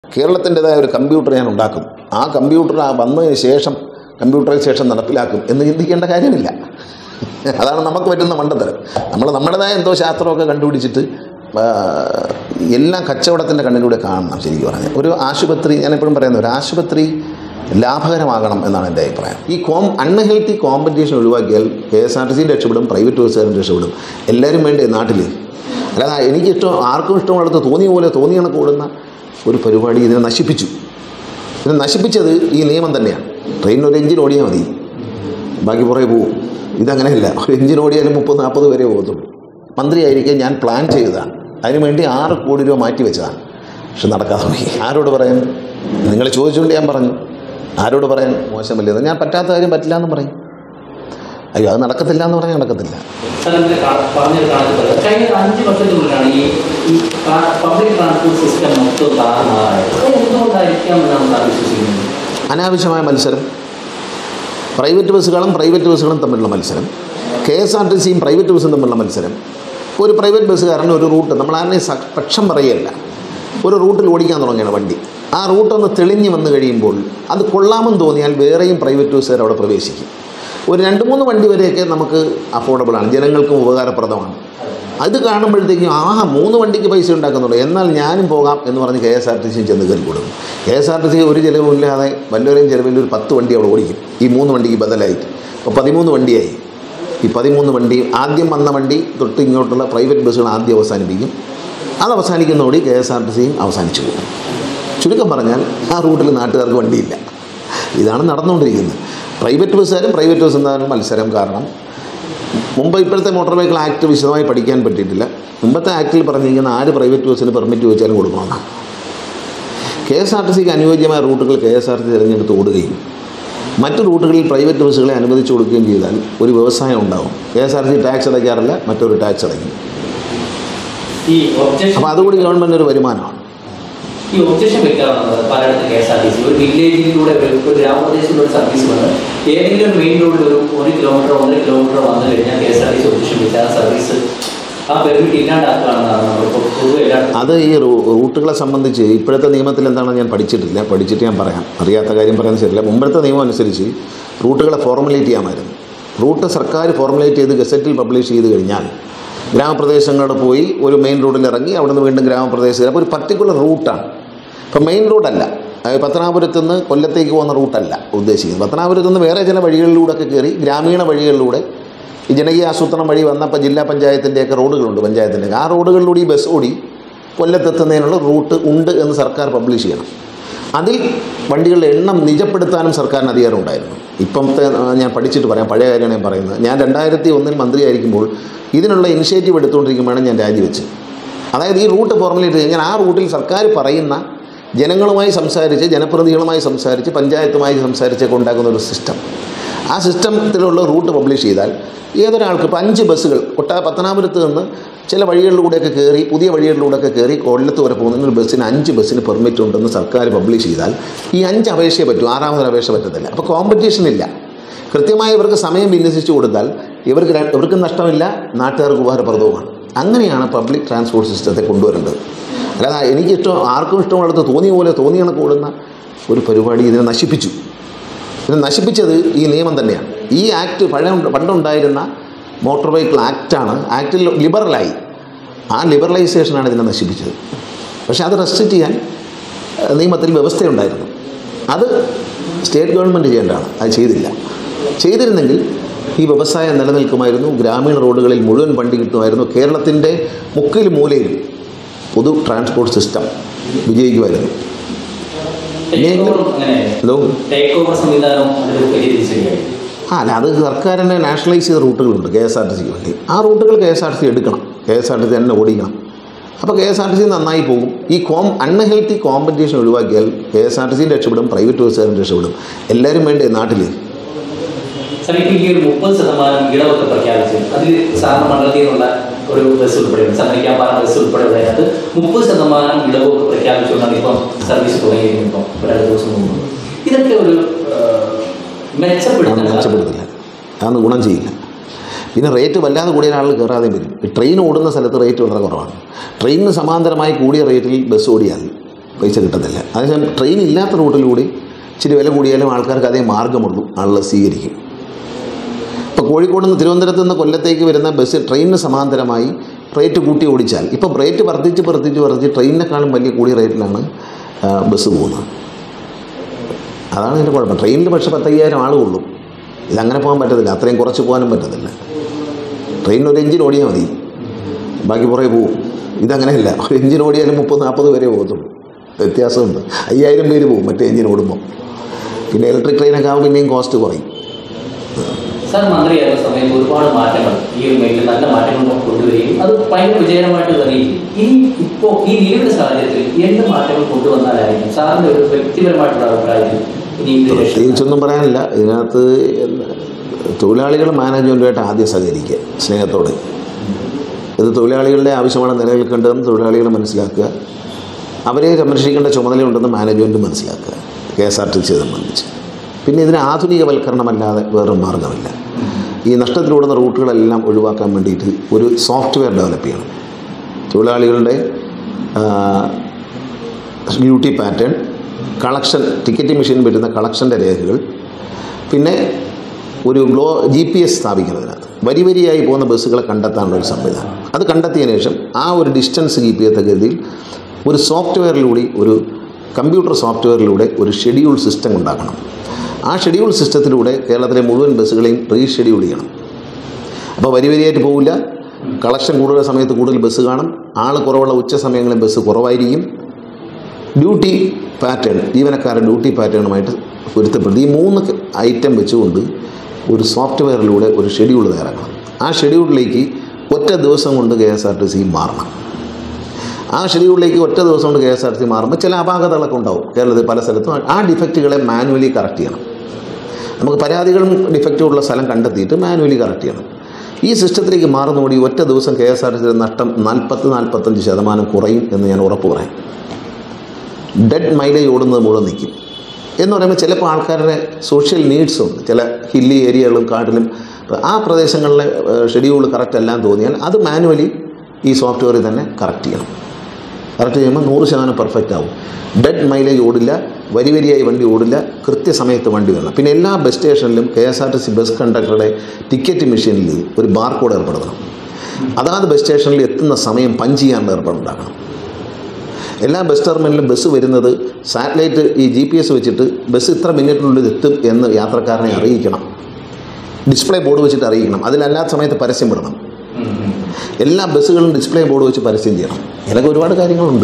കേരളത്തിൻ്റെതായ ഒരു കമ്പ്യൂട്ടർ ഞാൻ ഉണ്ടാക്കും ആ കമ്പ്യൂട്ടർ ആ വന്നതിന് ശേഷം കമ്പ്യൂട്ടറൈസേഷൻ നടപ്പിലാക്കും എന്ന് ചിന്തിക്കേണ്ട കാര്യമില്ല അതാണ് നമുക്ക് പറ്റുന്ന മണ്ടത്തരം നമ്മൾ നമ്മുടേതായ എന്തോ ശാസ്ത്രമൊക്കെ കണ്ടുപിടിച്ചിട്ട് ആ, എല്ലാം കച്ചവടത്തിൻ്റെ കണ്ണിലൂടെ കാണണം ശരിക്കും പറഞ്ഞാൽ ഒരു ആശുപത്രി ഞാൻ എപ്പോഴും പറയുന്നത് ഒരു ആശുപത്രി ലാഭകരമാകണം എന്നാണ് എൻ്റെ അഭിപ്രായം ഈ കോം അൺഹെൽത്തി കോമ്പറ്റീഷൻ ഒഴിവാക്കിയാൽ കെ എസ് ആർ ടി സിയും രക്ഷപ്പെടും പ്രൈവറ്റ് ബസ്സുകാരും രക്ഷപ്പെടും എല്ലാവരും വേണ്ടേ നാട്ടിൽ അല്ലാതെ എനിക്ക് ഇഷ്ടം ആർക്കും ഇഷ്ടമുള്ളത് തോന്നിയ പോലെ തോന്നിയ കണക്ക് ഓടുന്ന ഒരു പരിപാടി ഇതിനെ നശിപ്പിച്ചു ഇതിനെ നശിപ്പിച്ചത് ഈ നിയമം തന്നെയാണ് ട്രെയിനിന് ഒരു എഞ്ചിൻ ഓടിയാൽ മതി ബാക്കി പുറകെ പോവും ഇതങ്ങനെയല്ല ഒരു എഞ്ചിൻ ഓടിയാലും മുപ്പത് നാൽപ്പത് വരെ പോകത്തുള്ളൂ മന്ത്രിയായിരിക്കെ ഞാൻ പ്ലാൻ ചെയ്തതാണ് അതിനുവേണ്ടി ആറ് കോടി രൂപ മാറ്റി വെച്ചതാണ് പക്ഷെ നടക്കാതെ പോയി ആരോട് പറയാൻ നിങ്ങൾ ചോദിച്ചുകൊണ്ട് ഞാൻ പറഞ്ഞു ആരോട് പറയാൻ മോശമല്ലേ ഞാൻ പറ്റാത്ത കാര്യം പറ്റില്ല എന്ന് പറയും അയ്യോ അത് നടക്കത്തില്ല എന്ന് പറഞ്ഞാൽ നടക്കത്തില്ല സാറിന്റെ കാ- പറഞ്ഞൊരു കണക്ക് പറയാം കഴിഞ്ഞ ഒരു അഞ്ച് വർഷത്തിനുള്ളിലാണ് ഈ ഈ പബ്ലിക് ട്രാൻസ്പോർട്ട് സിസ്റ്റം മൊത്തം താറുമാറായത് അത് എന്തുകൊണ്ടായിരിക്കാം എന്നാണ് സാർ വിശ്വസിക്കുന്നത് അനാവശ്യമായ മത്സരം പ്രൈവറ്റ് ബസ്സുകളും പ്രൈവറ്റ് ബസ്സുകളും തമ്മിലുള്ള മത്സരം കെ എസ് ആർ ടി സിയും പ്രൈവറ്റ് ബസ്സും തമ്മിലുള്ള മത്സരം ഒരു പ്രൈവറ്റ് ബസ്സുകാരന് ഒരു റൂട്ട് നമ്മൾ ആരുടെയും സ- പക്ഷം പറയല്ല ഒരു റൂട്ടിൽ ഓടിക്കാൻ തുടങ്ങിയാണ് വണ്ടി ആ റൂട്ടൊന്ന് തെളിഞ്ഞ് വന്നു കഴിയുമ്പോൾ അത് കൊള്ളാമെന്ന് തോന്നിയാൽ വേറെയും പ്രൈവറ്റ് ബസ്സുകാർ അവിടെ പ്രവേശിക്കും ഒരു രണ്ട് മൂന്ന് വണ്ടി വരെയൊക്കെ നമുക്ക് അഫോർഡബിളാണ് ജനങ്ങൾക്കും ഉപകാരപ്രദമാണ് അത് കാണുമ്പോഴത്തേക്കും ആഹാ മൂന്ന് വണ്ടിക്ക് പൈസ ഉണ്ടാക്കുന്നുള്ളൂ എന്നാൽ ഞാനും പോകാം എന്ന് പറഞ്ഞ് K S R T C ചെന്ന് കയറി കൊടുക്കും K S R T C ഒരു ചിലവുമില്ലാതെ വല്ലവരെയും ചിലവിൽ ഒരു പത്ത് വണ്ടി അവിടെ ഓടിക്കും ഈ മൂന്ന് വണ്ടിക്ക് ബദലായിട്ട് അപ്പോൾ പതിമൂന്ന് വണ്ടിയായി ഈ പതിമൂന്ന് വണ്ടി ആദ്യം വന്ന വണ്ടി തൊട്ട് ഇങ്ങോട്ടുള്ള പ്രൈവറ്റ് ബസ്സുകൾ ആദ്യം അവസാനിപ്പിക്കും അത് അവസാനിക്കുന്നതോടെ കെ എസ് ആർ ടി സിയും അവസാനിച്ചു പോകും ചുരുക്കം പറഞ്ഞാൽ ആ റൂട്ടിൽ നാട്ടുകാർക്ക് വണ്ടിയില്ല ഇതാണ് നടന്നുകൊണ്ടിരിക്കുന്നത് പ്രൈവറ്റ് ബസ്സുകാരും പ്രൈവറ്റ് ബസ്സും തമ്മിൽ മത്സരം കാരണം മുമ്പ് ഇപ്പോഴത്തെ മോട്ടോർ വെഹിക്കിൾ ആക്ട് വിശദമായി പഠിക്കാൻ പറ്റിയിട്ടില്ല മുമ്പത്തെ ആക്ടിൽ പറഞ്ഞിരിക്കുന്ന ആര് പ്രൈവറ്റ് ബസ്സിന് പെർമിറ്റ് ചോദിച്ചാലും കൊടുക്കണമെന്നാണ് കെ എസ് ആർ ടി സിക്ക് അനുയോജ്യമായ റൂട്ടുകൾ കെ എസ് ആർ ടി തിരഞ്ഞെടുത്ത് ഓടുകയും മറ്റു റൂട്ടുകളിൽ പ്രൈവറ്റ് ബസ്സുകളെ അനുവദിച്ചു കൊടുക്കുകയും ചെയ്താൽ ഒരു വ്യവസായം ഉണ്ടാവും K S R T C tax അടയ്ക്കാറില്ല മറ്റൊരു ടാക്സ് അടയ്ക്കും ഈ ഒബ്ജക്ഷൻ അപ്പോൾ അതുകൂടി ഗവൺമെൻറ് ഒരു വരുമാനമാണ് ഈ ഒബ്ജക്ഷൻ വെക്കാറുണ്ട് പലയിടത്ത് K S R T C ഒരു വില്ലേജിലൂടെ ഒരു ഒരു ഗ്രാമപ്രദേശത്തിലൂടെ സർവീസ് വന്ന് ഏതെങ്കിലും ഒരു മെയിൻ റോഡിൽ ഒരു ഒരു കിലോമീറ്റർ ഒന്നര കിലോമീറ്റർ വന്നു കഴിഞ്ഞാൽ K S R T C objection വെച്ചാൽ ആ സർവീസ് ആ പെർമിറ്റ് ഇല്ലാണ്ടാക്കുകയാണെന്നാണ് നമ്മളിപ്പോൾ പൊതുവെ എല്ലായിടത്തും അത് ഈ റൂ- റൂട്ടുകളെ സംബന്ധിച്ച് ഇപ്പോഴത്തെ നിയമത്തിൽ എന്താണെന്ന് ഞാൻ പഠിച്ചിട്ടില്ല പഠിച്ചിട്ട് ഞാൻ പറയാം അറിയാത്ത കാര്യം പറയാൻ ശരിയില്ല മുമ്പത്തെ നിയമം അനുസരിച്ച് റൂട്ടുകളെ ഫോർമുലേറ്റ് ചെയ്യാമായിരുന്നു റൂട്ട് സർക്കാർ ഫോർമുലേറ്റ് ചെയ്ത് ഗസറ്റിൽ പബ്ലിഷ് ചെയ്ത് കഴിഞ്ഞാൽ ഗ്രാമപ്രദേശങ്ങളിൽ പോയി ഒരു മെയിൻ റോഡിൽ ഇറങ്ങി അവിടെ നിന്ന് വീണ്ടും ഗ്രാമപ്രദേശത്തിൽ അപ്പോൾ ഒരു പർട്ടിക്കുലർ റൂട്ടാണ് ഇപ്പോൾ മെയിൻ റോഡല്ല അതായത് പത്തനാപുരത്ത് നിന്ന് കൊല്ലത്തേക്ക് പോകുന്ന റൂട്ടല്ല ഉദ്ദേശിക്കുന്നത് പത്തനാപുരത്ത് നിന്ന് വേറെ ചില വഴികളിലൂടെയൊക്കെ കയറി ഗ്രാമീണ വഴികളിലൂടെ ഈ ജനകീയ ആസൂത്രണം വഴി വന്നപ്പോൾ ജില്ലാ പഞ്ചായത്തിൻ്റെയൊക്കെ റോഡുകളുണ്ട് പഞ്ചായത്തിൻ്റെ ആ റോഡുകളിലൂടെ ഈ ബസ് ഓടി കൊല്ലത്തെത്തുന്നതിനുള്ള റൂട്ട് ഉണ്ട് എന്ന് സർക്കാർ പബ്ലിഷ് ചെയ്യണം അതിൽ വണ്ടികളുടെ എണ്ണം നിജപ്പെടുത്താനും സർക്കാരിന് അധികാരം ഉണ്ടായിരുന്നു ഇപ്പോഴത്തെ ആ, ഞാൻ പഠിച്ചിട്ട് പറയാം പഴയ കാര്യമാണ് ഞാൻ പറയുന്നത് ഞാൻ രണ്ടായിരത്തി ഒന്നിൽ മന്ത്രിയായിരിക്കുമ്പോൾ ഇതിനുള്ള ഇനിഷ്യേറ്റീവ് എടുത്തുകൊണ്ടിരിക്കുമ്പോഴാണ് ഞാൻ രാജിവെച്ച് അതായത് ഈ റൂട്ട് ഫോർമുലേറ്റ് കഴിഞ്ഞാൽ ആ റൂട്ടിൽ സർക്കാർ പറയുന്ന ജനങ്ങളുമായി സംസാരിച്ച് ജനപ്രതിനിധികളുമായി സംസാരിച്ച് പഞ്ചായത്തുമായി സംസാരിച്ചൊക്കെ ഉണ്ടാക്കുന്ന ഒരു സിസ്റ്റം ആ സിസ്റ്റത്തിലുള്ള റൂട്ട് പബ്ലിഷ് ചെയ്താൽ ഏതൊരാൾക്ക് ഇപ്പോൾ അഞ്ച് ബസ്സുകൾ കൊട്ടാ പത്തനാപുരത്ത് നിന്ന് ചില വഴികളിലൂടെയൊക്കെ കയറി പുതിയ വഴികളിലൂടെയൊക്കെ കയറി കൊല്ലത്ത് വരെ പോകുന്ന ഒരു ബസ്സിന് അഞ്ച് ബസ്സിന് പെർമിറ്റ് ഉണ്ടെന്ന് സർക്കാർ പബ്ലിഷ് ചെയ്താൽ ഈ അഞ്ച് അപേക്ഷയെ പറ്റൂ ആറാമതൊരു അപേക്ഷ പറ്റത്തില്ല അപ്പോൾ കോമ്പറ്റീഷൻ ഇല്ല കൃത്യമായി ഇവർക്ക് സമയം വിന്യസിച്ച് കൊടുത്താൽ ഇവർക്ക് ര- ഇവർക്കും നഷ്ടമില്ല നാട്ടുകാർക്ക് ഉപകാരപ്രദവുമാണ് അങ്ങനെയാണ് പബ്ലിക് ട്രാൻസ്പോർട്ട് സിസ്റ്റത്തെ കൊണ്ടുവരേണ്ടത് അല്ലാതെ എനിക്കിഷ്ടം ആർക്കും ഇഷ്ടമുള്ളത് തോന്നിയ പോലെ തോന്നിയ കണക്ക് ഓടുന്ന ഒരു പരിപാടി ഇതിനെ നശിപ്പിച്ചു ഇതിനെ നശിപ്പിച്ചത് ഈ നിയമം തന്നെയാണ് ഈ ആക്ട് പഴയ പണ്ടുണ്ടായിരുന്ന മോട്ടോർ വെഹിക്കിൾ ആക്റ്റാണ് ആക്റ്റിൽ ലിബറലായി ആ ലിബറലൈസേഷനാണ് ഇതിനെ നശിപ്പിച്ചത് പക്ഷേ അത് റെസ്ട്രിക്റ്റ് ചെയ്യാൻ ഏഹ്, നിയമത്തിൽ വ്യവസ്ഥയുണ്ടായിരുന്നു അത് സ്റ്റേറ്റ് ഗവൺമെൻറ് ചെയ്യേണ്ടതാണ് അത് ചെയ്തില്ല ചെയ്തിരുന്നെങ്കിൽ ഈ വ്യവസായം നിലനിൽക്കുമായിരുന്നു ഗ്രാമീണ റോഡുകളിൽ മുഴുവൻ വണ്ടി കിട്ടുമായിരുന്നു കേരളത്തിൻ്റെ മുക്കിൽ മൂലയിൽ പൊതു ട്രാൻസ്പോർട്ട് സിസ്റ്റം വിജയിക്കുമായിരുന്നു ടേക്ക് ഓവർ അങ്ങനെയായിരുന്നു എന്തോ ടേക്ക് ഓവർ സംവിധാനം അതിൽ വലിയ തിരിച്ചടിയായി ആ അല്ല അത് സർക്കാരിനെ നാഷണലൈസ് ചെയ്ത റൂട്ടുകളുണ്ട് കെ എസ് ആർ ടി സിക്ക് വേണ്ടി ആ റൂട്ടുകൾ K S R T C എടുക്കണം K S R T C തന്നെ ഓടിക്കണം അപ്പോൾ K S R T C നന്നായി പോകും ഈ കോം അൺഹെൽത്തി കോമ്പറ്റീഷൻ ഒഴിവാക്കിയാൽ കെ എസ് ആർ ടി സിയും രക്ഷപ്പെടും പ്രൈവറ്റ് ബസ്സുകാരും രക്ഷപ്പെടും എല്ലാവരും വേണ്ടേ നാട്ടിൽ സാർ ഇപ്പോൾ ഈ ഒരു മുപ്പത് ശതമാനം ഇളവൊക്കെ പ്രഖ്യാപിച്ചു അതിൽ സാറിന് മണ്ഡലത്തിൽ നിന്നുള്ള ഒരു ബസ് ഉൾപ്പെടെയുണ്ട് ചന്ദ്രിക്കാപ്പാറ ബസ് ഉൾപ്പെടെ ഉള്ളതിനകത്ത് മുപ്പത് ശതമാനം ഇളവൊക്കെ പ്രഖ്യാപിച്ചുകൊണ്ടാണ് ഇപ്പം സർവീസ് തുടങ്ങിയിരിക്കുന്നത് ഇപ്പം ഒരു രണ്ട് ദിവസം മുമ്പ് ഇതൊക്കെ ഒരു അതൊന്നും മെച്ചപ്പെടുത്തുന്ന മെച്ചപ്പെടുത്തില്ല അതൊന്നും ഗുണം ചെയ്യില്ല പിന്നെ റേറ്റ് വല്ലാതെ കൂടിയ ആൾ കയറാതെയും വരും ഈ ട്രെയിൻ ഓടുന്ന സ്ഥലത്ത് റേറ്റ് വളരെ കുറവാണ് ട്രെയിനിന് സമാന്തരമായി കൂടിയ റേറ്റിൽ ബസ് ഓടിയാൽ പൈസ കിട്ടത്തില്ല അതേസമയം ട്രെയിൻ ഇല്ലാത്ത റൂട്ടിലൂടെ ഇച്ചിരി വില കൂടിയാലും ആൾക്കാർക്ക് അതേ മാർഗ്ഗമുള്ളൂ ആളുകൾ സ്വീകരിക്കും ഇപ്പോൾ കോഴിക്കോട് നിന്ന് തിരുവനന്തപുരത്ത് നിന്ന് കൊല്ലത്തേക്ക് വരുന്ന ബസ് ട്രെയിനിന് സമാന്തരമായി റേറ്റ് കൂട്ടി ഓടിച്ചാൽ ഇപ്പോൾ റേറ്റ് വർദ്ധിച്ച് വർദ്ധിച്ച് വർദ്ധിച്ച് ട്രെയിനിനെക്കാളും വലിയ കൂടിയ റേറ്റിലാണ് ആ, ബസ് പോകുന്നത് അതാണ് ഇതിൻ്റെ കുഴപ്പം ട്രെയിനിൽ പക്ഷേ പത്തയ്യായിരം ആൾ കൊള്ളും ഇതങ്ങനെ പോകാൻ പറ്റത്തില്ല അത്രയും കുറച്ച് പോകാനും പറ്റത്തില്ല ട്രെയിനിന് ഒരു എഞ്ചിൻ ഓടിയാൽ മതി ബാക്കി പുറകെ പോവും ഇതങ്ങനെയല്ല ഒരു എഞ്ചിൻ ഓടിയാലും മുപ്പത് നാൽപ്പത് വരെ പോകത്തുള്ളൂ വ്യത്യാസമുണ്ട് അയ്യായിരം പേര് പോകും മറ്റേ എഞ്ചിൻ ഓടുമ്പോൾ പിന്നെ ഇലക്ട്രിക് ട്രെയിനൊക്കെ ആകുമ്പോൾ പിന്നെയും കോസ്റ്റ് കുറയും സാർ മന്ത്രിയായിരുന്ന സമയത്ത് ഒരുപാട് മാറ്റങ്ങൾ ഈ ഒരു മേഖലയിൽ നല്ല മാറ്റങ്ങൾ കൊണ്ടുവരികയും അത് ഭയങ്കര വിജയകരമായിട്ട് തെളിയിക്കും ഇനി ഇപ്പോൾ ഈ നിലവിലെ സാഹചര്യത്തിൽ എന്ത് മാറ്റങ്ങൾ കൊണ്ടുവന്നാലായിരിക്കും സാറിന്റെ ഒരു വ്യക്തിപരമായിട്ടുള്ള അഭിപ്രായത്തിൽ ഇനി ഇത് രക്ഷ- പ്രത്യേകിച്ചൊന്നും പറയാനില്ല ഇതിനകത്ത് തൊഴിലാളികൾ മാനേജ്മെൻറ്റുമായിട്ട് ആദ്യം സഹകരിക്കുക സ്നേഹത്തോടെ ഇത് തൊഴിലാളികളുടെ ആവശ്യമാണ് നിലനിൽക്കേണ്ടതെന്ന് തൊഴിലാളികൾ മനസ്സിലാക്കുക അവരെ സംരക്ഷിക്കേണ്ട ചുമതലയുണ്ടെന്ന് മാനേജ്മെൻറ്റ് മനസ്സിലാക്കുക കെ എസ് ആർ ടി സിയെ സംബന്ധിച്ച് പിന്നെ ഇതിന് ആധുനികവൽക്കരണമല്ലാതെ വേറൊരു മാർഗ്ഗമില്ല ഈ നഷ്ടത്തിലോടുന്ന റൂട്ടുകളെല്ലാം ഒഴിവാക്കാൻ വേണ്ടിയിട്ട് ഒരു സോഫ്റ്റ്വെയർ ഡെവലപ്പ് ചെയ്യണം തൊഴിലാളികളുടെ ആ, duty pattern collection ticket machine വരുന്ന കളക്ഷൻ്റെ രേഖകൾ പിന്നെ ഒരു ഗ്ലോ ജി പി എസ് സ്ഥാപിക്കുന്നതിനകത്ത് വരി വരിയായി പോകുന്ന ബസ്സുകളെ കണ്ടെത്താനുള്ള ഒരു സംവിധാനം അത് കണ്ടെത്തിയതിനു ശേഷം ആ ഒരു ഡിസ്റ്റൻസ് കീപ്പ് ചെയ്യത്തക്ക രീതിയിൽ ഒരു സോഫ്റ്റ്വെയറിലൂടെ ഒരു കമ്പ്യൂട്ടർ സോഫ്റ്റ്വെയറിലൂടെ ഒരു ഷെഡ്യൂൾ സിസ്റ്റം ഉണ്ടാക്കണം ആ ഷെഡ്യൂൾ സിസ്റ്റത്തിലൂടെ കേരളത്തിലെ മുഴുവൻ ബസ്സുകളെയും റീഷെഡ്യൂൾ ചെയ്യണം അപ്പോൾ വരി വരിയായിട്ട് പോകില്ല കളക്ഷൻ കൂടുതൽ സമയത്ത് കൂടുതൽ ബസ് കാണും ആൾ കുറവുള്ള ഉച്ച സമയങ്ങളിൽ ബസ് കുറവായിരിക്കും ഡ്യൂട്ടി പാറ്റേൺ ജീവനക്കാരുടെ ഡ്യൂട്ടി പാറ്റേണുമായിട്ട് പൊരുത്തപ്പെടുത്തി ഈ മൂന്ന് ഐറ്റം വെച്ചുകൊണ്ട് ഒരു സോഫ്റ്റ്വെയറിലൂടെ ഒരു ഷെഡ്യൂൾ തയ്യാറാക്കണം ആ ഷെഡ്യൂളിലേക്ക് ഒറ്റ ദിവസം കൊണ്ട് K S R T C മാറണം ആ ഷെഡ്യൂളിലേക്ക് ഒറ്റ ദിവസം കൊണ്ട് K S R T C മാറുമ്പോൾ ചില അപാകതകളൊക്കെ ഉണ്ടാവും കേരളത്തിൽ പല സ്ഥലത്തും ആ ഡിഫക്റ്റുകളെ മാനുവലി കറക്റ്റ് ചെയ്യണം നമുക്ക് പരാതികളും ഡിഫക്റ്റും ഉള്ള സ്ഥലം കണ്ടെത്തിയിട്ട് മാനുവലി കറക്റ്റ് ചെയ്യണം ഈ സിസ്റ്റത്തിലേക്ക് മാറുന്നതോടെ ഈ ഒറ്റ ദിവസം കെ എസ് ആർ ടി സിയുടെ നഷ്ടം നാൽപ്പത്ത് നാൽപ്പത്തഞ്ച് ശതമാനം കുറയും എന്ന് ഞാൻ ഉറപ്പ് പറയാം ഡെഡ് മൈലേജ് ഓടുന്നത് മുഴുവൻ നിൽക്കും എന്ന് പറയുമ്പോൾ ചിലപ്പോൾ ആൾക്കാരുടെ സോഷ്യൽ നീഡ്സ് ഉണ്ട് ചില ഹില്ലി ഏരിയകളും കാട്ടിലും ആ പ്രദേശങ്ങളിലെ ഷെഡ്യൂൾ കറക്റ്റ് എല്ലാം തോന്നിയാൽ അത് മാനുവലി ഈ സോഫ്റ്റ്വെയറിൽ തന്നെ കറക്റ്റ് ചെയ്യണം കറക്റ്റ് ചെയ്യുമ്പോൾ നൂറ് ശതമാനം പെർഫെക്റ്റ് ആവും ഡെഡ് മൈലേജ് ഓടില്ല വരി വരിയായി വണ്ടി ഓടില്ല കൃത്യസമയത്ത് വണ്ടി വരണം പിന്നെ എല്ലാ ബസ് സ്റ്റേഷനിലും K S R T C bus കണ്ടക്ടറുടെ ടിക്കറ്റ് മെഷീനിൽ ഒരു ബാർകോഡ് ഏർപ്പെടുത്തണം അതാത് ബസ് സ്റ്റേഷനിൽ എത്തുന്ന സമയം പഞ്ച് ചെയ്യാനുള്ള ഏർപ്പാടുണ്ടാക്കണം എല്ലാ ബസ് ടെർമിനലിലും ബസ് വരുന്നത് സാറ്റലൈറ്റ് ഈ ജി പി എസ് വെച്ചിട്ട് ബസ് ഇത്ര മിനിറ്റിനുള്ളിൽ എത്തും എന്ന് യാത്രക്കാരനെ അറിയിക്കണം ഡിസ്പ്ലേ ബോർഡ് വെച്ചിട്ട് അറിയിക്കണം അതിലല്ലാത്ത സമയത്ത് പരസ്യം വിടണം ഉം, ഉം. എല്ലാ ബസ്സുകളും ഡിസ്പ്ലേ ബോർഡ് വെച്ച് പരസ്യം ചെയ്യണം ഇതിനൊക്കെ ഒരുപാട് കാര്യങ്ങളുണ്ട്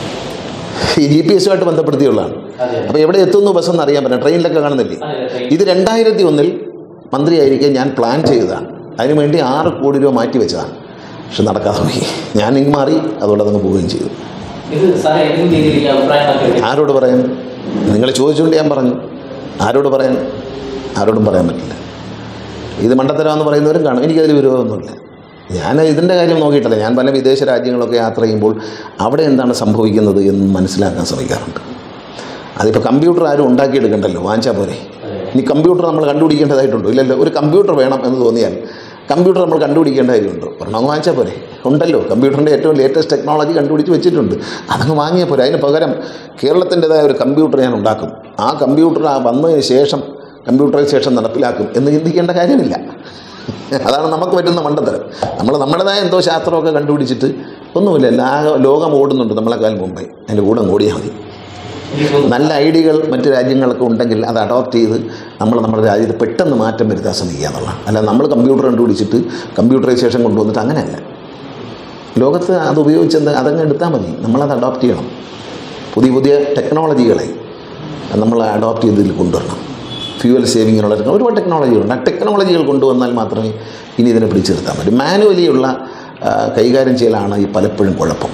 ഈ ജി പി എസുമായിട്ട് ബന്ധപ്പെടുത്തിയുള്ളതാണ് അതെ അപ്പോൾ എവിടെ എത്തുന്നു ബസ്സെന്ന് അറിയാൻ പറ്റില്ല ട്രെയിനിലൊക്കെ കാണുന്നില്ലേ അതെ ട്രെയിൻ ഇത് രണ്ടായിരത്തി ഒന്നിൽ മന്ത്രിയായിരിക്കെ ഞാൻ പ്ലാൻ ചെയ്തതാണ് അതിനുവേണ്ടി ആറ് കോടി രൂപ മാറ്റി വെച്ചതാണ് പക്ഷെ നടക്കാതെ പോയി ഞാൻ ഇങ്ങ് മാറി അതുകൊണ്ട് അതങ്ങ് പോവുകയും ചെയ്തു ഇത് സാർ ഏതെങ്കിലും രീതിയിൽ ഈ അഭിപ്രായങ്ങളൊക്കെ എവിടെ- ആരോട് പറയാൻ നിങ്ങൾ ചോദിച്ചുകൊണ്ട് ഞാൻ പറഞ്ഞു ആരോട് പറയാൻ ആരോടും പറയാൻ പറ്റില്ല ഇത് മണ്ടത്തരമെന്ന് പറയുന്നവരും കാണും എനിക്കതിൽ വിരോധമൊന്നുമില്ല ഞാൻ ഇതിൻ്റെ കാര്യം നോക്കിയിട്ടില്ല ഞാൻ പല വിദേശ രാജ്യങ്ങളൊക്കെ യാത്ര ചെയ്യുമ്പോൾ അവിടെ എന്താണ് സംഭവിക്കുന്നത് എന്ന് മനസ്സിലാക്കാൻ ശ്രമിക്കാറുണ്ട് അതിപ്പോൾ കമ്പ്യൂട്ടർ ആരും ഉണ്ടാക്കിയെടുക്കണ്ടല്ലോ വാങ്ങിച്ചാൽ പോരെ അതെ. ഇനി കമ്പ്യൂട്ടർ നമ്മൾ കണ്ടുപിടിക്കേണ്ടതായിട്ടുണ്ടോ ഇല്ലല്ലോ ഒരു കമ്പ്യൂട്ടർ വേണം എന്ന് തോന്നിയാൽ കമ്പ്യൂട്ടർ നമ്മൾ കണ്ടുപിടിക്കേണ്ട കാര്യമുണ്ടോ ഒരെണ്ണം വാങ്ങിച്ചാൽ പോരെ ഉണ്ടല്ലോ കമ്പ്യൂട്ടറിൻ്റെ ഏറ്റവും ലേറ്റസ്റ്റ് ടെക്നോളജി കണ്ടുപിടിച്ച് വെച്ചിട്ടുണ്ട് അതങ്ങ് വാങ്ങിയാൽ പോരെ അതിന് പകരം കേരളത്തിൻ്റെതായ ഒരു കമ്പ്യൂട്ടർ ഞാൻ ഉണ്ടാക്കും ആ കമ്പ്യൂട്ടർ ആ വന്നതിന് ശേഷം കമ്പ്യൂട്ടറൈസേഷൻ നടപ്പിലാക്കും എന്ന് ചിന്തിക്കേണ്ട കാര്യമില്ല അതാണ് നമുക്ക് പറ്റുന്ന മണ്ടത്തരം നമ്മൾ നമ്മുടേതായ എന്തോ ശാസ്ത്രമൊക്കെ കണ്ടുപിടിച്ചിട്ട് ഒന്നുമില്ല എല്ലാ ലോകം ഓടുന്നുണ്ട് നമ്മളെക്കാൾ മുമ്പേ അതിൻ്റെ കൂടെ അങ്ങ് ഓടിയാൽ മതി എനിക്ക് തോന്നുന്നു നല്ല ഐഡിയകൾ മറ്റ് രാജ്യങ്ങളൊക്കെ ഉണ്ടെങ്കിൽ അത് അഡോപ്റ്റ് ചെയ്ത് നമ്മൾ നമ്മുടെ രാജ്യത്ത് പെട്ടെന്ന് മാറ്റം വരുത്താൻ ശ്രമിക്കുക എന്നുള്ളതാണ് അല്ല നമ്മൾ കമ്പ്യൂട്ടർ കണ്ടുപിടിച്ചിട്ട് കമ്പ്യൂട്ടറൈസേഷൻ കൊണ്ടുവന്നിട്ട് അങ്ങനെയല്ല ലോകത്ത് അത് ഉപയോഗിച്ചത് അതങ്ങ് എടുത്താൽ മതി നമ്മളത് അഡോപ്റ്റ് ചെയ്യണം പുതിയ പുതിയ ടെക്നോളജികളെ നമ്മൾ അഡോപ്റ്റ് ചെയ്ത് ഇതിൽ കൊണ്ടുവരണം ഫ്യൂവൽ സേവിങ്ങിനുള്ള ടെക്നോ- ഒരുപാട് ടെക്നോളജികളുണ്ട് ആ ടെക്നോളജികൾ കൊണ്ടുവന്നാൽ മാത്രമേ ഇനി ഇതിനെ പിടിച്ചു നിർത്താൻ പറ്റൂ മാനുവലിയുള്ള ആ, കൈകാര്യം ചെയ്യലാണ് ഈ പലപ്പോഴും കുഴപ്പം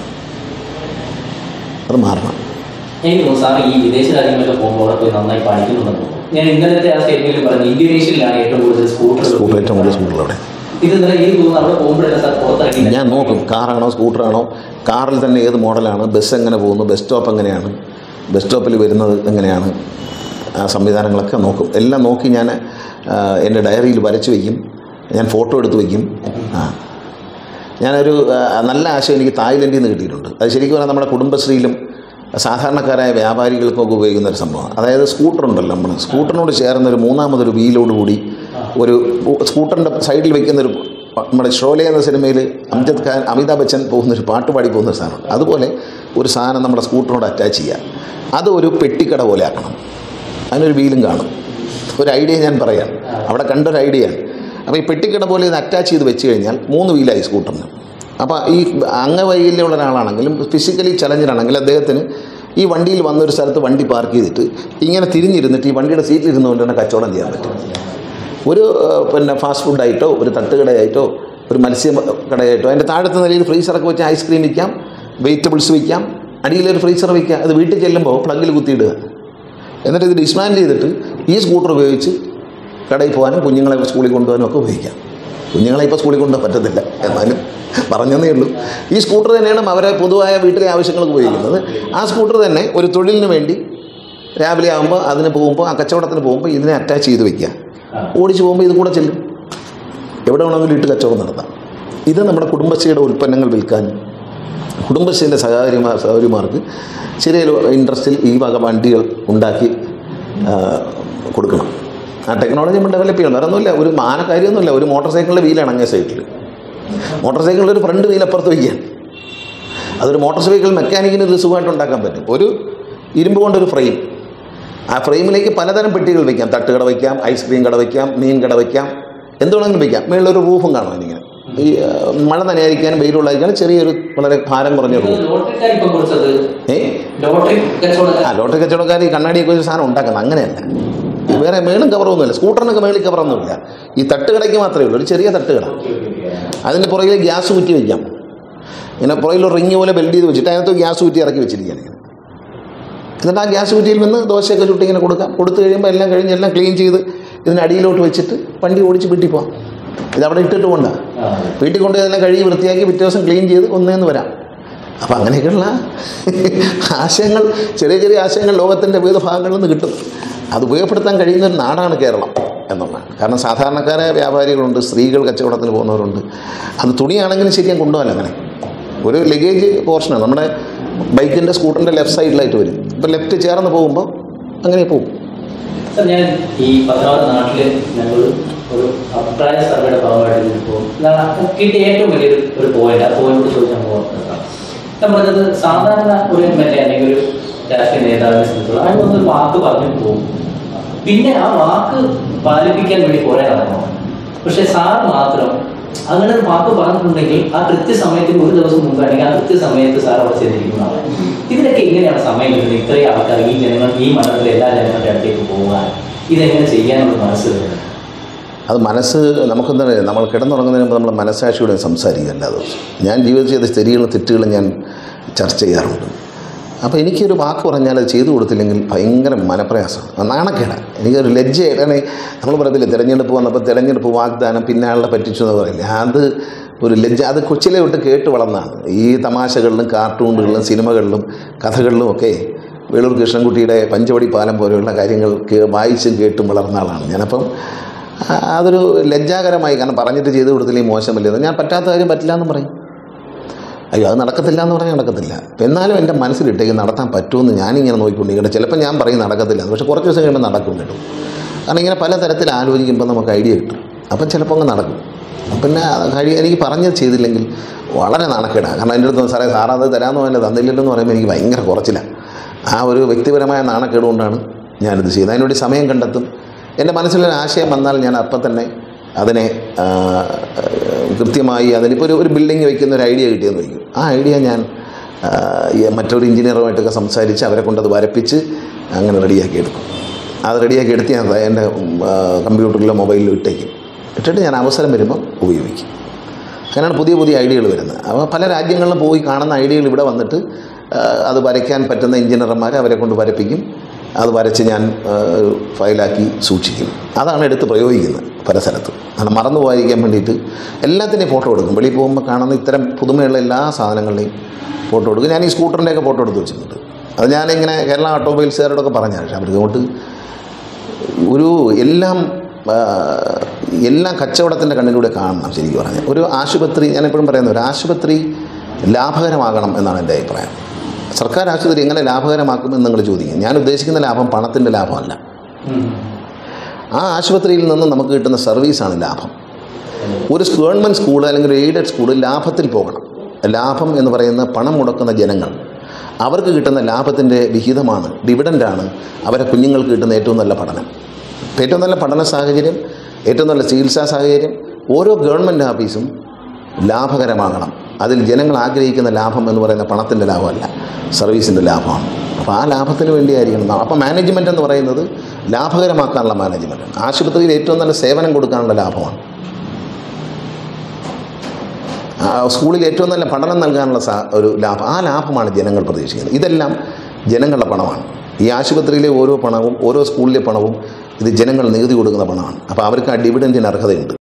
അത് മാറണം എനിക്ക് തോന്നുന്നു സാർ ഈ വിദേശ രാജ്യങ്ങളിലൊക്കെ പോകുമ്പോൾ അവിടെ പോയി നന്നായി പഠിക്കുന്നുണ്ടെന്ന് തോന്നുന്നു ഞാൻ ഇന്നലത്തെ ആ സ്റ്റേറ്റ്മെന്റിൽ പറഞ്ഞു ഇന്തോനേഷ്യയിലാണ് ഏറ്റവും കൂടുതൽ സ്കൂട്ടർ സ്കൂട്ടർ ഏറ്റവും കൂടുതൽ സ്കൂട്ടറുള്ളവിടെ ഇത് ഇന്നലെ എനിക്ക് തോന്നുന്നു അവിടെ പോകുമ്പോഴല്ല സാർ പുറത്തിറങ്ങി ഞാൻ നോക്കും കാറാണോ സ്കൂട്ടറാണോ കാറിൽ തന്നെ ഏത് മോഡലാണ് ബസ് എങ്ങനെ പോകുന്നു ബസ് സ്റ്റോപ്പ് എങ്ങനെയാണ് ബസ് സ്റ്റോപ്പിൽ വരുന്നത് എങ്ങനെയാണ് ആ സംവിധാനങ്ങളൊക്കെ നോക്കും എല്ലാം നോക്കി ഞാൻ ആ, എൻ്റെ ഡയറിയിൽ വരച്ച് വയ്ക്കും ഞാൻ ഫോട്ടോ എടുത്ത് വയ്ക്കും ആ ഞാനൊരു ആ, നല്ല ആശയം എനിക്ക് തായ്ലൻഡിൽ നിന്ന് കിട്ടിയിട്ടുണ്ട് അത് ശരിക്കും പറഞ്ഞാൽ നമ്മുടെ കുടുംബശ്രീയിലും സാധാരണക്കാരായ വ്യാപാരികൾക്കൊക്കെ ഉപയോഗിക്കുന്ന ഒരു സംഭവമാണ് അതായത് സ്കൂട്ടർ ഉണ്ടല്ലോ നമ്മൾ സ്കൂട്ടറിനോട് ചേർന്ന ഒരു മൂന്നാമതൊരു വീലോട് കൂടി ഒരു സ്കൂട്ടറിൻ്റെ സൈഡിൽ വെക്കുന്ന ഒരു നമ്മുടെ ഷോലെ എന്ന സിനിമയിൽ അംജദ് ഖാൻ അമിതാഭ് ബച്ചൻ പോകുന്ന ഒരു പാട്ട് പാടി പോകുന്ന ഒരു സാധനമുണ്ട് അതുപോലെ ഒരു സാധനം നമ്മുടെ സ്കൂട്ടറിനോട് അറ്റാച്ച് ചെയ്യുക അത് ഒരു പെട്ടിക്കട പോലെ ആക്കണം അതിനൊരു വീലും കാണും ഒരു ഐഡിയ ഞാൻ പറയാം അവിടെ കണ്ടൊരു ഐഡിയയാണ് അപ്പോൾ ഈ പെട്ടിക്കട പോലെ ഇത് അറ്റാച്ച് ചെയ്ത് വെച്ച് കഴിഞ്ഞാൽ മൂന്ന് വീലായി സ്കൂട്ടറിന് അപ്പോൾ ഈ അംഗവൈകല്യമുള്ള ഒരാളാണെങ്കിലും ഫിസിക്കലി ചലഞ്ചറാണെങ്കിൽ അദ്ദേഹത്തിന് ഈ വണ്ടിയിൽ വന്നൊരു സ്ഥലത്ത് വണ്ടി പാർക്ക് ചെയ്തിട്ട് ഇങ്ങനെ തിരിഞ്ഞിരുന്നിട്ട് ഈ വണ്ടിയുടെ സീറ്റിൽ ഇരുന്നുകൊണ്ട് തന്നെ കച്ചവടം ചെയ്യാൻ പറ്റും ഒരു ഏഹ്, പിന്നെ ഫാസ്റ്റ് ഫുഡായിട്ടോ ഒരു തട്ടുകടയായിട്ടോ ഒരു മത്സ്യ കടയായിട്ടോ അതിൻ്റെ താഴത്തെ നിലയിൽ ഫ്രീസറൊക്കെ വെച്ച് ഐസ്ക്രീം വിൽക്കാം വെജിറ്റബിൾസ് വിൽക്കാം അടിയിലൊരു ഫ്രീസർ വിൽക്കാം അത് വീട്ടിൽ ചെല്ലുമ്പോൾ പ്ലഗിൽ കുത്തിയിടുക എന്നിട്ട് ഇത് ഡിസ്മാൻഡ് ചെയ്തിട്ട് ഈ സ്കൂട്ടർ ഉപയോഗിച്ച് കടയിൽ പോകാനും കുഞ്ഞുങ്ങളെ സ്കൂളിൽ കൊണ്ടുപോകാനും ഒക്കെ ഉപയോഗിക്കാം കുഞ്ഞുങ്ങളെ ഇപ്പോൾ സ്കൂളിൽ കൊണ്ടുപോകാൻ പറ്റത്തില്ല എന്നാലും പറഞ്ഞതേ ഉള്ളൂ ഈ സ്കൂട്ടർ തന്നെയാണ് അവരെ പൊതുവായ വീട്ടിലെ ആവശ്യങ്ങൾക്ക് ഉപയോഗിക്കുന്നത് ആ സ്കൂട്ടർ തന്നെ ഒരു തൊഴിലിന് വേണ്ടി രാവിലെ ആകുമ്പോൾ അതിന് പോകുമ്പോൾ ആ കച്ചവടത്തിന് പോകുമ്പോൾ ഇതിനെ അറ്റാച്ച് ചെയ്ത് വെക്കുക ഓടിച്ച് പോകുമ്പോൾ ഇത് കൂടെ ചെല്ലും എവിടെ വേണമെങ്കിലും ഇട്ട് കച്ചവടം നടത്താം ഇത് നമ്മുടെ കുടുംബശ്രീയുടെ ഉൽപ്പന്നങ്ങൾ വിൽക്കാനും കുടുംബശ്രീയിലെ സഹകാരിമാർ സഹോദരിമാർക്ക് ചെറിയ ഇൻട്രസ്റ്റിൽ ഈ വക വണ്ടികൾ ഉണ്ടാക്കി ആ, കൊടുക്കണം ആ ടെക്നോളജി നമ്മൾ ഡെവലപ്പ് ചെയ്യണം വേറെ ഒന്നുമില്ല ഒരു മാന കാര്യമൊന്നുമില്ല ഒരു മോട്ടോർ സൈക്കിളിൻ്റെ വീലാണ് അങ്ങേ സൈക്കിൾ മോട്ടോർ സൈക്കിളിൽ ഒരു ഫ്രണ്ട് വീൽ അപ്പുറത്ത് വയ്ക്കാൻ അതൊരു മോട്ടോർ സൈക്കിൾ മെക്കാനിക്കിന് ഇത് സുഖമായിട്ട് ഉണ്ടാക്കാൻ പറ്റും ഒരു ഇരുമ്പ് കൊണ്ടൊരു ഫ്രെയിം ആ ഫ്രെയിമിലേക്ക് പലതരം പെട്ടികൾ വയ്ക്കാം തട്ടുകട വയ്ക്കാം ഐസ്ക്രീം കട വയ്ക്കാം മീൻ കട വയ്ക്കാം എന്ത് വേണമെങ്കിലും വയ്ക്കാം മേളിലൊരു റൂഫും കാണും അതിനിങ്ങനെ ഈ ആ, മഴ നനയായിരിക്കാനും വെയിലുള്ളായിരിക്കാനും ചെറിയൊരു വളരെ ഭാരം കുറഞ്ഞ റൂഫ് ലോട്ടറിക്കാർ ഇപ്പൊ കുറിച്ചത് ഏ ലോട്ടറി കച്ചവടക്കാർ ആ ലോട്ടറി കച്ചവടക്കാർ ഈ കണ്ണാടിയൊക്കെ ഒരു സാധനം ഉണ്ടാക്കുന്നത് അങ്ങനെയല്ല വേറെ മേളും കവറൊന്നുമില്ല സ്കൂട്ടറിനൊക്കെ മേളിൽ കവറൊന്നുമില്ല ഈ തട്ടുകടയ്ക്ക് മാത്രമേ ഉള്ളൂ ഒരു ചെറിയ തട്ടുകട അതിന് പുറകിൽ ഗ്യാസ് കുറ്റി വയ്ക്കാം ഇങ്ങനെ പുറകിൽ ഒരു റിങ് പോലെ ബെൽഡ് ചെയ്ത് വെച്ചിട്ട് അതിനകത്ത് ഗ്യാസ് കുറ്റി ഇറക്കി വെച്ചിരിക്കുകയാണ് ഇങ്ങനെ. എന്നിട്ട് ആ ഗ്യാസ് കുറ്റിയിൽ നിന്ന് ദോശയൊക്കെ ചുട്ടി ഇങ്ങനെ കൊടുക്കാം കൊടുത്തു കഴിയുമ്പോൾ എല്ലാം കഴിഞ്ഞ് എല്ലാം ക്ലീൻ ചെയ്ത് ഇതിന് അടിയിലോട്ട് വെച്ചിട്ട് വണ്ടി ഓടിച്ച് വീട്ടിൽ പോകാം ഇതവിടെ ഇട്ടിട്ട് കൊണ്ടാ വീട്ടിൽ കൊണ്ട് ഇതെല്ലാം കഴുകി വൃത്തിയാക്കി പിറ്റേ ദിവസം ക്ലീൻ ചെയ്ത് ഒന്നേന്ന് വരാം അപ്പം അങ്ങനെയൊക്കെയുള്ള ആശയങ്ങൾ ചെറിയ ചെറിയ ആശയങ്ങൾ ലോകത്തിൻ്റെ വിവിധ ഭാഗങ്ങളിൽ നിന്ന് കിട്ടും അത് ഉപയോഗപ്പെടുത്താൻ കഴിയുന്ന ഒരു നാടാണ് കേരളം എന്നുള്ളതാണ് കാരണം സാധാരണക്കാരായ വ്യാപാരികളുണ്ട് സ്ത്രീകൾ കച്ചവടത്തിന് പോകുന്നവരുണ്ട് അത് തുണിയാണെങ്കിലും ശരിയാൻ കൊണ്ടുപോകാൻ അങ്ങനെ ഒരു ലഗേജ് പോർഷനാണ് നമ്മുടെ ബൈക്കിൻ്റെ സ്കൂട്ടറിൻ്റെ ലെഫ്റ്റ് സൈഡിലായിട്ട് വരും ഇപ്പോൾ ലെഫ്റ്റ് ചേർന്ന് പോകുമ്പോൾ അങ്ങനെ പോകും സർ ഞാൻ ഈ പത്തനാപുരം നാട്ടില് ഞങ്ങൾ ഒരു അഭിപ്രായ സർവേയുടെ ഭാഗമായിട്ട് നിൽക്കുമ്പോൾ ഇതാണ് കിട്ടിയ ഏറ്റവും വലിയൊരു ഒരു പോയിന്റ് ആ പോയിന്റ് ചോദിച്ചാൽ പോകുന്നത് ഞാൻ പറഞ്ഞത് സാധാരണ ഒരു എം എൽ എ അല്ലെങ്കിൽ ഒരു രാഷ്ട്രീയ നേതാവിനെ സംബന്ധിച്ചുള്ള അയാൾ വന്നൊരു വാക്ക് പറഞ്ഞിട്ട് പോകും പിന്നെ ആ വാക്ക് പാലിപ്പിക്കാൻ വേണ്ടി കുറെ നടക്കണം പക്ഷെ സാർ മാത്രം അങ്ങനെ ഒരു വാക്ക് പറഞ്ഞിട്ടുണ്ടെങ്കിൽ ആ കൃത്യസമയത്തിന് ഒരു ദിവസം മുമ്പ് അല്ലെങ്കിൽ ആ കൃത്യസമയത്ത് സാർ അവിടെ ചെന്നിരിക്കുന്നതാണ് ഇതിനൊക്കെ എങ്ങനെയാണ് സമയം കിട്ടുന്നത് ഇത്രയും ആൾക്കാർ ഈ ജനങ്ങൾ ഈ മണ്ഡലത്തിലെ എല്ലാ ജനങ്ങളുടെ അടുത്തേക്ക് പോകാൻ ഇതെങ്ങനെ ചെയ്യാനുള്ള മനസ്സ് വരുന്നത് അത് മനസ്സ് നമുക്കെന്താ പറയുക നമ്മൾ കിടന്നുറങ്ങുന്നതിന് മുമ്പ് നമ്മൾ മനസ്സാക്ഷിയോടെ സംസാരിക്കുക എല്ലാ ദിവസവും ഞാൻ ജീവിതത്തിൽ ചെയ്ത ശരികളും തെറ്റുകളും ഞാൻ ചർച്ച ചെയ്യാറുണ്ട് അപ്പോൾ എനിക്കൊരു വാക്ക് പറഞ്ഞാൽ അത് ചെയ്തു കൊടുത്തില്ലെങ്കിൽ ഭയങ്കര മനപ്രയാസമാണ് നാണക്കേടാണ് എനിക്കൊരു ലജ്ജയായിട്ടാണ് നമ്മൾ പറയത്തില്ല തിരഞ്ഞെടുപ്പ് വന്നപ്പോൾ തിരഞ്ഞെടുപ്പ് വാഗ്ദാനം പിന്നെ ആളെ പറ്റിച്ചു എന്ന് പറയില്ല അത് ഒരു ലജ്ജ അത് കൊച്ചിലെ തൊട്ട് കേട്ട് വളർന്നതാണ് ഈ തമാശകളിലും കാർട്ടൂണുകളിലും സിനിമകളിലും കഥകളിലും ഒക്കെ വേളൂർ കൃഷ്ണൻകുട്ടിയുടെ പഞ്ചവടി പാലം പോലെയുള്ള കാര്യങ്ങൾ കേ- വായിച്ചും കേട്ടും വളർന്ന ആളാണ് ഞാനപ്പം ആ, അതൊരു ലജ്ജാകരമായി കാരണം പറഞ്ഞിട്ട് ചെയ്ത് കൊടുത്തില്ലെങ്കിൽ മോശമല്ലേ ഞാൻ പറ്റാത്ത കാര്യം പറ്റില്ല എന്ന് പറയും അയ്യോ അത് നടക്കത്തില്ല എന്ന് പറഞ്ഞാൽ നടക്കത്തില്ല അപ്പം എന്നാലും എൻ്റെ മനസ്സിലിട്ടേക്ക് നടത്താൻ പറ്റുമെന്ന് ഞാനിങ്ങനെ നോക്കിക്കൊണ്ടിരിക്കട്ടെ ചിലപ്പോൾ ഞാൻ പറയും നടക്കത്തില്ല എന്ന്. പക്ഷേ കുറച്ച് ദിവസം കഴിയുമ്പോൾ നടക്കും കേട്ടോ കാരണം ഇങ്ങനെ പല തരത്തിൽ ആലോചിക്കുമ്പോൾ നമുക്ക് ഐഡിയ കിട്ടും അപ്പം ചിലപ്പോൾ അങ്ങ് നടക്കും പിന്നെ അത് കഴി എനിക്ക് പറഞ്ഞത് ചെയ്തില്ലെങ്കിൽ വളരെ നാണക്കേടാണ് കാരണം എൻ്റെ അടുത്ത് സാറേ സാറ് അത് തരാമെന്ന് പറഞ്ഞാൽ തന്നില്ലല്ലോ എന്ന് പറയുമ്പോൾ എനിക്ക് ഭയങ്കര കുറച്ചില്ല ആ ഒരു വ്യക്തിപരമായ നാണക്കേട് കൊണ്ടാണ് ഞാനിത് ചെയ്യുന്നത് അതിനുവേണ്ടി സമയം കണ്ടെത്തും എൻ്റെ മനസ്സിലൊരു ആശയം വന്നാൽ ഞാൻ അപ്പം തന്നെ അതിനെ ആ, കൃത്യമായി അതിനിപ്പോൾ ഒരു ഒരു ബിൽഡിംഗ് വയ്ക്കുന്ന ഒരു ഐഡിയ കിട്ടിയെന്ന് വയ്ക്കും ആ ഐഡിയ ഞാൻ ആ, ഈ മറ്റൊരു എഞ്ചിനീയറുമായിട്ടൊക്കെ സംസാരിച്ച് അവരെ കൊണ്ടത് വരപ്പിച്ച് അങ്ങനെ റെഡിയാക്കി എടുക്കും അത് റെഡിയാക്കി എടുത്ത് ഞാൻ എൻ്റെ ആ, കമ്പ്യൂട്ടറിലോ മൊബൈലിലോ ഇട്ടേക്കും ഇട്ടിട്ട് ഞാൻ അവസരം വരുമ്പോൾ ഉപയോഗിക്കും അങ്ങനെയാണ് പുതിയ പുതിയ ഐഡിയകൾ വരുന്നത് അപ്പോൾ പല രാജ്യങ്ങളിലും പോയി കാണുന്ന ഐഡിയകൾ ഇവിടെ വന്നിട്ട് ആ, അത് വരയ്ക്കാൻ പറ്റുന്ന എഞ്ചിനീയർമാരെ അവരെ കൊണ്ട് വരപ്പിക്കും അത് വരച്ച് ഞാൻ ആ, ഫയലാക്കി സൂക്ഷിക്കും അതാണ് എടുത്ത് പ്രയോഗിക്കുന്നത് പല സ്ഥലത്തും കാരണം മറന്നു പോകാതിരിക്കാൻ വേണ്ടിയിട്ട് എല്ലാത്തിൻ്റെയും ഫോട്ടോ എടുക്കും വെളിയിൽ പോകുമ്പോൾ കാണുന്ന ഇത്തരം പുതുമയുള്ള എല്ലാ സാധനങ്ങളുടെയും ഫോട്ടോ എടുക്കും ഞാൻ ഈ സ്കൂട്ടറിൻ്റെയൊക്കെ ഫോട്ടോ എടുത്ത് വെച്ചിട്ടുണ്ട് അത് ഞാനിങ്ങനെ കേരള ഓട്ടോമൊബൈൽസുകാരോടൊക്കെ പറഞ്ഞാൽ പക്ഷേ അവർക്ക് അങ്ങോട്ട് ഒരു എല്ലാം ആ, എല്ലാം കച്ചവടത്തിൻ്റെ കണ്ണിലൂടെ കാണണം ശരിക്കും പറഞ്ഞാൽ ഒരു ആശുപത്രി ഞാൻ എപ്പോഴും പറയുന്നത് ഒരു ആശുപത്രി ലാഭകരമാകണം എന്നാണ് എൻ്റെ അഭിപ്രായം സർക്കാർ ആശുപത്രി എങ്ങനെ ലാഭകരമാക്കുമെന്ന് നിങ്ങൾ ചോദിക്കും ഞാൻ ഉദ്ദേശിക്കുന്ന ലാഭം പണത്തിൻ്റെ ലാഭമല്ല ഉം. ആ ആശുപത്രിയിൽ നിന്ന് നമുക്ക് കിട്ടുന്ന സർവീസാണ് ലാഭം ഒരു ഗവൺമെൻറ് സ്കൂൾ അല്ലെങ്കിൽ ഒരു എയ്ഡഡ് സ്കൂൾ ലാഭത്തിൽ പോകണം ലാഭം എന്ന് പറയുന്ന പണം മുടക്കുന്ന ജനങ്ങൾ അവർക്ക് കിട്ടുന്ന ലാഭത്തിൻ്റെ വിഹിതമാണ് ഡിവിഡൻ്റാണ് അവരെ കുഞ്ഞുങ്ങൾക്ക് കിട്ടുന്ന ഏറ്റവും നല്ല പഠനം ഏറ്റവും നല്ല പഠന സാഹചര്യം ഏറ്റവും നല്ല ചികിത്സാ സാഹചര്യം ഓരോ ഗവൺമെൻറ് ഓഫീസും ലാഭകരമാകണം അതിൽ ജനങ്ങൾ ആഗ്രഹിക്കുന്ന ലാഭം എന്ന് പറയുന്ന പണത്തിൻ്റെ ലാഭമല്ല സർവീസിൻ്റെ ലാഭമാണ് അപ്പോൾ ആ ലാഭത്തിന് വേണ്ടിയായിരിക്കണം നാം അപ്പോൾ മാനേജ്മെൻറ്റ് എന്ന് പറയുന്നത് ലാഭകരമാക്കാനുള്ള മാനേജ്മെൻറ്റ് ആശുപത്രിയിൽ ഏറ്റവും നല്ല സേവനം കൊടുക്കാനുള്ള ലാഭമാണ് ആ സ്കൂളിൽ ഏറ്റവും നല്ല പഠനം നൽകാനുള്ള സാ- ഒരു ലാഭം ആ ലാഭമാണ് ജനങ്ങൾ പ്രതീക്ഷിക്കുന്നത് ഇതെല്ലാം ജനങ്ങളുടെ പണമാണ് ഈ ആശുപത്രിയിലെ ഓരോ പണവും ഓരോ സ്കൂളിലെ പണവും ഇത് ജനങ്ങൾ നികുതി കൊടുക്കുന്ന പണമാണ് അപ്പോൾ അവർക്ക് ആ ഡിവിഡൻറ്റിന് അർഹതയുണ്ട്